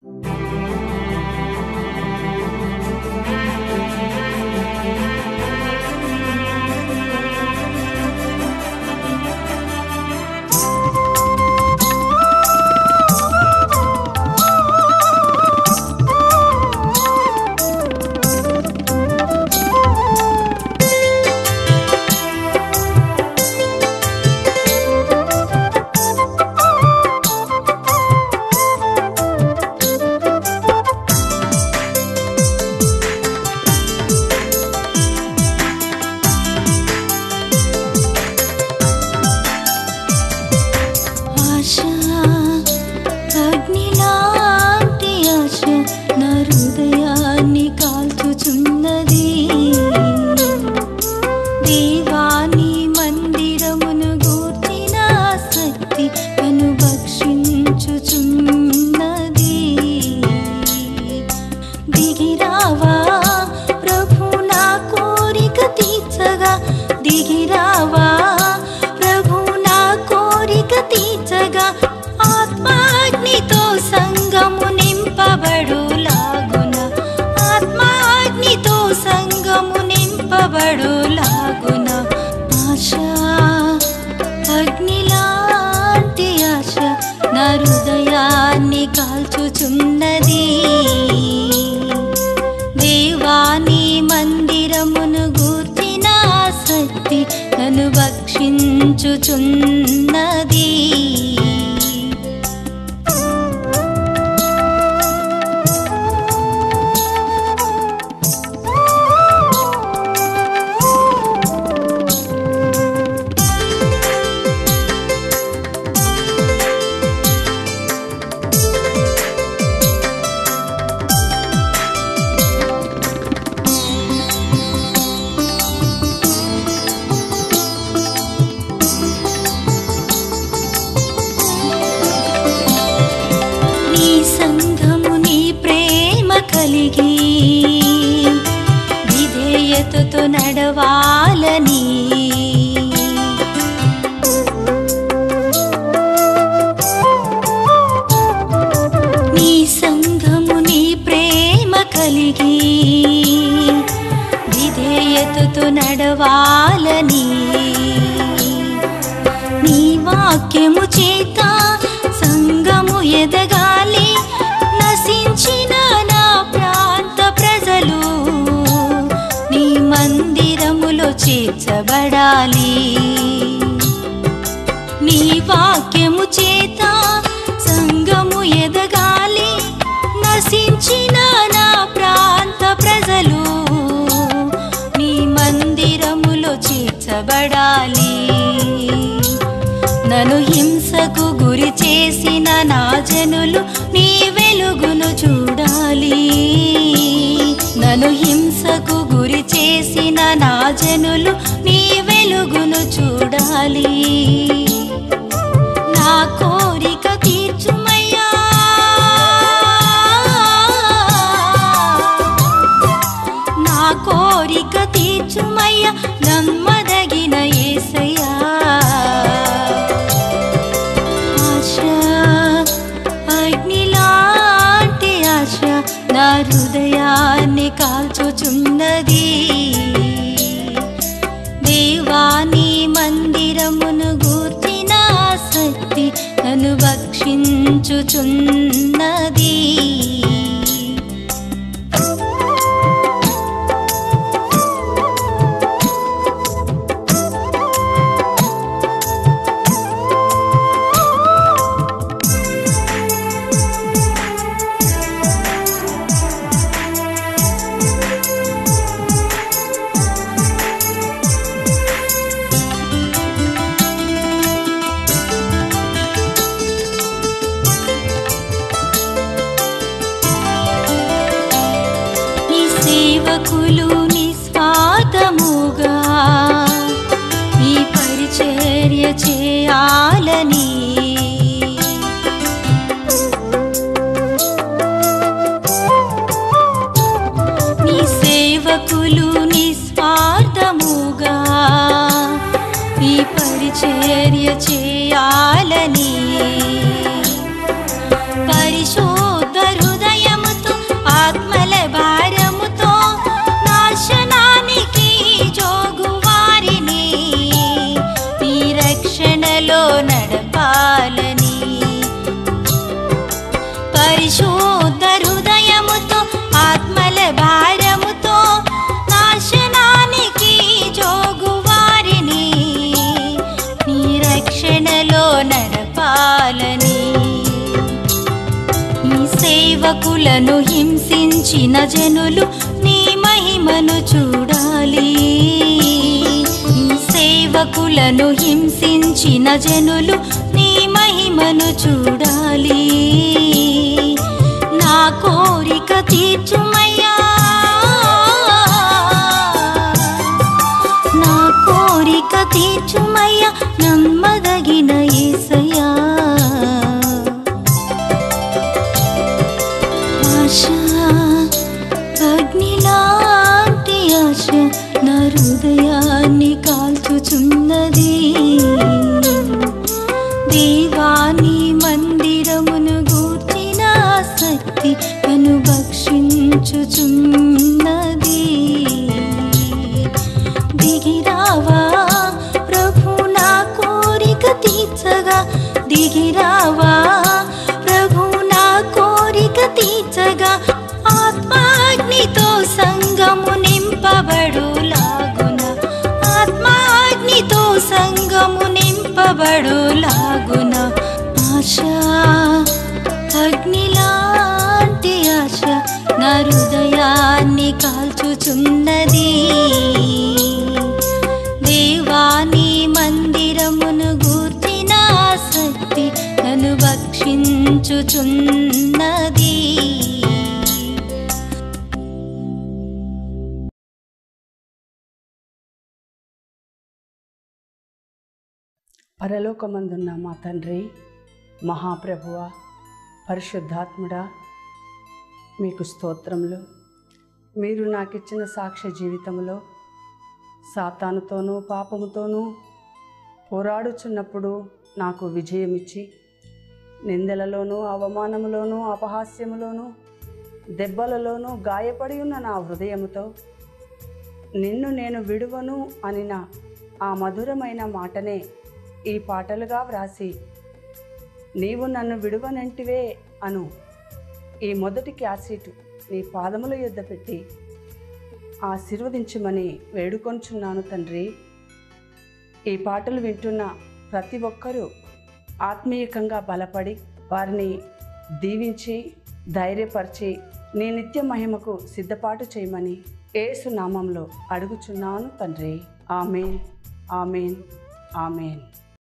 ఆశ అగ్నిలాంటి ఆశ నా హృదయాన్ని కాల్చుచున్నది దేవాని మందిరమును గూర్చిన శక్తి నన్ను భక్షించుచున్నది దిగిరావా ప్రభు నా కోరిక తీర్చగా దిగిరావా ప్రభు నా కోరిక తీర్చగా ఆత్మాగ్నితో సంగము నింపబడులాగున ఆత్మాగ్నితో సంగము నింపబడులాగున ఆశ అగ్నిలాంటి ఆశ నా హృదయాన్ని కాల్చుచున్నది దేవాని మందిరమును గూర్చిన శక్తి నన్ను భక్షించుచున్నది నీ సంఘము నీ ప్రేమ కలిగి విధేయతతో నడవాలని నీ సంఘము నీ ప్రేమ కలిగి విధేయతతో నడవాలని నీ వాక్యము చేత సంగము ఎదగాలి నశించిన నా ప్రాంత ప్రజలు నీ మందిరములో చేర్చబడాలి నీ వాక్యము చేత సంగము ఎదగాలి నశించిన నా ప్రాంత ప్రజలు నీ మందిరములో చేర్చబడాలి నన్ను హింసకు గురి చేసిన నా జనులు నీ వెలుగును చూడాలి నన్ను హింసకు గురి చేసిన నా జనులు నీ వెలుగును చూడాలి నా కోరిక తీర్చుమయ్యా నా కోరిక తీర్చుమయ్యా నమ్మదగిన యేసయ్యా ఆశ అగ్నిలాంటి ఆశ నా హృదయాన్ని కాల్చుచున్నది దేవాని మందిరమును గూర్చిన శక్తి నన్ను భక్షించుచున్నది నీ సేవకులు నిస్వార్థముగా నీ పరిచర్య చేయాలని నీ సేవకులు నిస్వార్థముగా నీ పరిచర్య చేయాలని పరిశోధ హృదయ పరిశుద్ధ హృదయముతో ఆత్మల భారముతో నాశనానికి జోగువారిని నీ రక్షణలో నడపాలని నీ సేవకులను హింసించిన జనులు నీ మహిమను చూడాలి నీ సేవకులను హింసించిన జనులు నీ మహిమను చూడాలి నా కోరిక తీర్చుమయ్యా నా కోరిక తీర్చుమయ్యా నమ్మదగిన యేసయ్యా ఆశ అగ్నిలాంటి ఆశ నా హృదయాన్ని కాల్చుచున్నది దేవాని మందిరమును గూర్చిన ఆసక్తి నన్ను భక్షించుచున్నది దిగిరావా ప్రభు నా కోరిక తీర్చగా దిగిరావా ప్రభు నా కోరిక తీర్చగా ఆత్మాగ్నితో సంగము నింపబడులాగున ఆత్మాగ్నితో సంగము నింపబడులాగున ఆశ అగ్నిలాంటి ఆశ నా హృదయాన్ని కాల్చుచున్నది దేవాని మందిరమును గూర్చిన ఆసక్తి నన్ను భక్షించుచున్నది పరలోకమందున్న మా తండ్రి మహాప్రభువ పరిశుద్ధాత్ముడా మీకు స్తోత్రములు మీరు నాకు ఇచ్చిన సాక్ష్య జీవితంలో సాతానుతోనూ పాపముతోనూ పోరాడుచున్నప్పుడు నాకు విజయం ఇచ్చి నిందలలోనూ అవమానములోనూ అపహాస్యములోనూ దెబ్బలలోనూ గాయపడి ఉన్న నా హృదయముతో నిన్ను నేను విడువను అనిన ఆ మధురమైన మాటనే ఈ పాటలుగా వ్రాసి నీవు నన్ను విడువనంటివే అను ఈ మొదటి క్యాసెట్ నీ పాదముల యొద్ద పెట్టి ఆశీర్వదించమని వేడుకొంచున్నాను తండ్రి ఈ పాటలు వింటున్న ప్రతి ఒక్కరూ ఆత్మీయకంగా బలపడి వారిని దీవించి ధైర్యపరిచి నీ నిత్య మహిమకు సిద్ధపాటు చేయమని ఏసు నామంలో అడుగుచున్నాను తండ్రి ఆమెన్ ఆమెన్ ఆమెన్